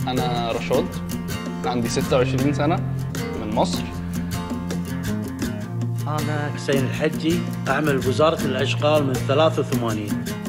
أنا رشاد عندي 26 سنة من مصر أنا حسين الحجي أعمل بوزارة الأشغال من 83